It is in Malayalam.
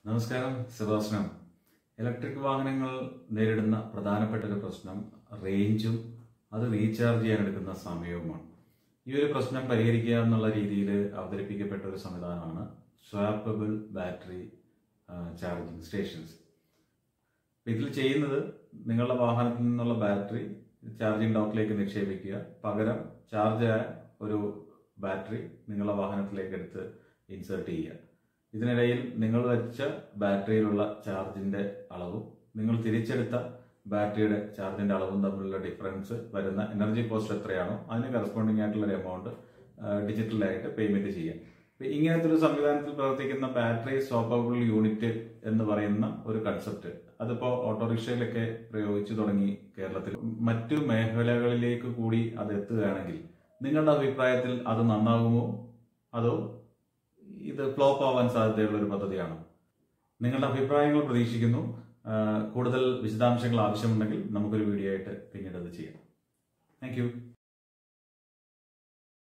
നമസ്കാരം സെബാസ്റ്റ്യൻ ഇലക്ട്രിക് വാഹനങ്ങൾ നേരിടുന്ന പ്രധാനപ്പെട്ട ഒരു പ്രശ്നം റേഞ്ചും അത് റീചാർജ് ചെയ്യാൻ എടുക്കുന്ന സമയവുമാണ് ഈ ഒരു പ്രശ്നം പരിഹരിക്കുക എന്നുള്ള രീതിയിൽ അവതരിപ്പിക്കപ്പെട്ട ഒരു സംവിധാനമാണ് സ്വാപ്പബിൾ ബാറ്ററി ചാർജിങ് സ്റ്റേഷൻസ് ഇതിൽ ചെയ്യുന്നത് നിങ്ങളുടെ വാഹനത്തിൽ നിന്നുള്ള ബാറ്ററി ചാർജിങ് ഡോക്കിലേക്ക് നിക്ഷേപിക്കുക പകരം ചാർജ് ആയ ഒരു ബാറ്ററി നിങ്ങളുടെ വാഹനത്തിലേക്ക് എടുത്ത് ഇൻസേർട്ട് ചെയ്യുക ഇതിനിടയിൽ നിങ്ങൾ വെച്ച ബാറ്ററിയിലുള്ള ചാർജിന്റെ അളവും നിങ്ങൾ തിരിച്ചെടുത്ത ബാറ്ററിയുടെ ചാർജിന്റെ അളവും തമ്മിലുള്ള ഡിഫറൻസ് വരുന്ന എനർജി കോസ്റ്റ് എത്രയാണോ അതിന് കറസ്പോണ്ടിങ് ആയിട്ടുള്ള ഒരു എമൗണ്ട് ഡിജിറ്റലായിട്ട് പേയ്മെന്റ് ചെയ്യാം അപ്പൊ ഇങ്ങനത്തെ ഒരു സംവിധാനത്തിൽ പ്രവർത്തിക്കുന്ന ബാറ്ററി സ്വാപ്പബിൾ യൂണിറ്റ് എന്ന് പറയുന്ന ഒരു കൺസെപ്റ്റ് അതിപ്പോ ഓട്ടോറിക്ഷയിലൊക്കെ പ്രയോഗിച്ചു തുടങ്ങി കേരളത്തിൽ മറ്റു മേഖലകളിലേക്ക് കൂടി അത് എത്തുകയാണെങ്കിൽ നിങ്ങളുടെ അഭിപ്രായത്തിൽ അത് നന്നാകുമോ അതോ ഇത് ഫ്ലോപ്പ് ആവാൻ സാധ്യതയുള്ള ഒരു പദ്ധതിയാണോ നിങ്ങളുടെ അഭിപ്രായങ്ങൾ പ്രതീക്ഷിക്കുന്നു ആ, കൂടുതൽ വിശദാംശങ്ങൾ ആവശ്യമുണ്ടെങ്കിൽ നമുക്കൊരു വീഡിയോ ആയിട്ട് പിന്നീട് അത് ചെയ്യാം താങ്ക്